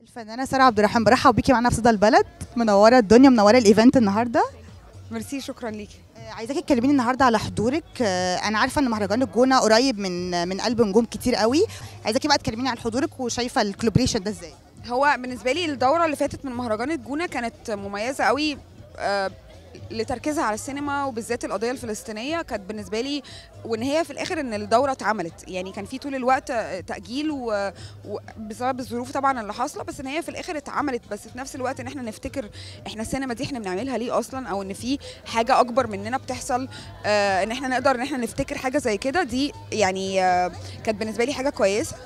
الفنانه ساره عبد الرحمن برحب بيكي معانا في صدى البلد منوره الدنيا منوره الايفنت النهارده ميرسي شكرا ليكي آه، عايزاكي تكلميني النهارده على حضورك آه، انا عارفه ان مهرجان الجونه قريب من من قلب نجوم كتير قوي عايزاكي بقى تكلميني عن حضورك وشايفه الكولابريشن ده ازاي هو بالنسبه لي الدوره اللي فاتت من مهرجان الجونه كانت مميزه قوي آه، لتركيزها على السينما وبالذات القضيه الفلسطينيه كانت بالنسبه لي وان هي في الاخر ان الدوره اتعملت يعني كان في طول الوقت آه، تاجيل و- وبسبب الظروف طبعا اللي حاصله بس ان هي في الاخر اتعملت بس في نفس الوقت ان احنا نفتكر احنا السينما دي احنا بنعملها ليه اصلا او ان في حاجه اكبر مننا بتحصل آه، ان احنا نقدر ان احنا نفتكر حاجه زي كده دي يعني آه، كانت بالنسبه لي حاجه كويسه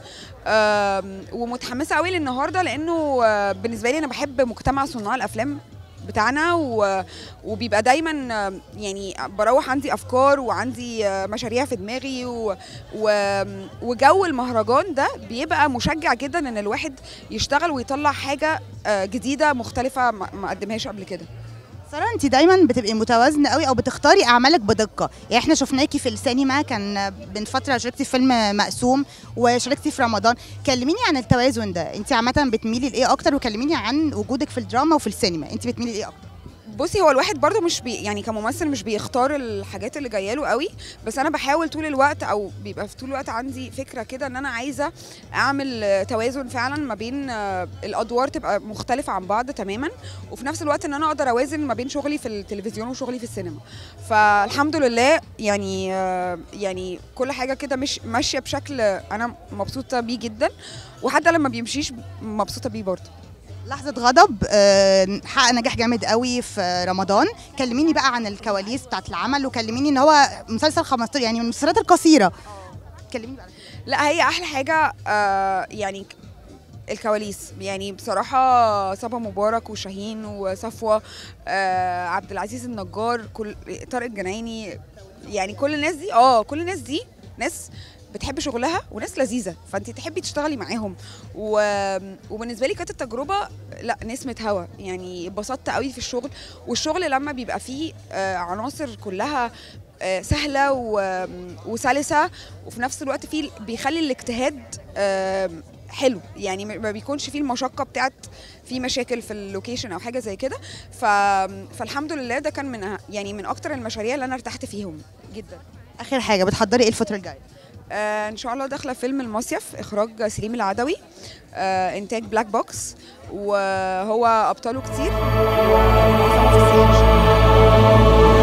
آم، ومتحمسه قوي للنهارده لانه آه، بالنسبه لي انا بحب مجتمع صناع الافلام بتاعنا و... وبيبقى دايما آه، يعني بروح عندي افكار وعندي آه، مشاريع في دماغي و... و... وجو المهرجان ده بيبقى مشجع جدا ان الواحد يشتغل ويطلع حاجه آه، جديده مختلفه ما ما قدمهاش قبل كده ساره انت دايما بتبقي متوازنه قوي او بتختاري اعمالك بدقه يعني احنا شفناكي في السينما كان من فتره شاركتي في فيلم مقسوم وشاركتي في رمضان كلميني عن التوازن ده انت عامه بتميلي لايه اكتر وكلميني عن وجودك في الدراما وفي السينما انت بتميلي لايه اكتر بصي هو الواحد برضو مش بي يعني كممثل مش بيختار الحاجات اللي جايه له قوي بس انا بحاول طول الوقت او بيبقى في طول الوقت عندي فكره كده ان انا عايزه اعمل آه، توازن فعلا ما بين آه، الادوار تبقى مختلفه عن بعض تماما وفي نفس الوقت ان انا اقدر اوازن ما بين شغلي في التلفزيون وشغلي في السينما فالحمد لله يعني آه، يعني كل حاجه كده مش ماشيه بشكل انا مبسوطه بيه جدا وحتى لما بيمشيش مبسوطه بيه برضه لحظة غضب آه، حقق نجاح جامد قوي في رمضان كلميني بقى عن الكواليس بتاعت العمل وكلميني ان هو مسلسل 15 يعني من المسلسلات القصيرة كلميني بقى لا هي احلى حاجه آه يعني ك- الكواليس يعني بصراحة صبا مبارك وشاهين وصفوة آه عبد العزيز النجار كل طارق الجنايني يعني كل الناس دي اه كل الناس دي ناس بتحب شغلها وناس لذيذه فانت تحبي تشتغلي معاهم و... وبالنسبه لي كانت التجربه لا نسمه هوا يعني اتبسطت قوي في الشغل والشغل لما بيبقى فيه آه عناصر كلها آه سهله و... وسلسه وفي نفس الوقت فيه بيخلي الاجتهاد آه حلو يعني ما ما بيكونش فيه المشقه بتاعت في مشاكل في اللوكيشن او حاجه زي كده ف... فالحمد لله ده كان من أه- يعني من اكتر المشاريع اللي انا ارتحت فيهم جدا اخر حاجة بتحضري ايه الفترة الجاية آه ان شاء الله داخله فيلم المصيف اخراج سليم العدوي آه انتاج بلاك بوكس وهو ابطاله كتير ومعظمه في السينما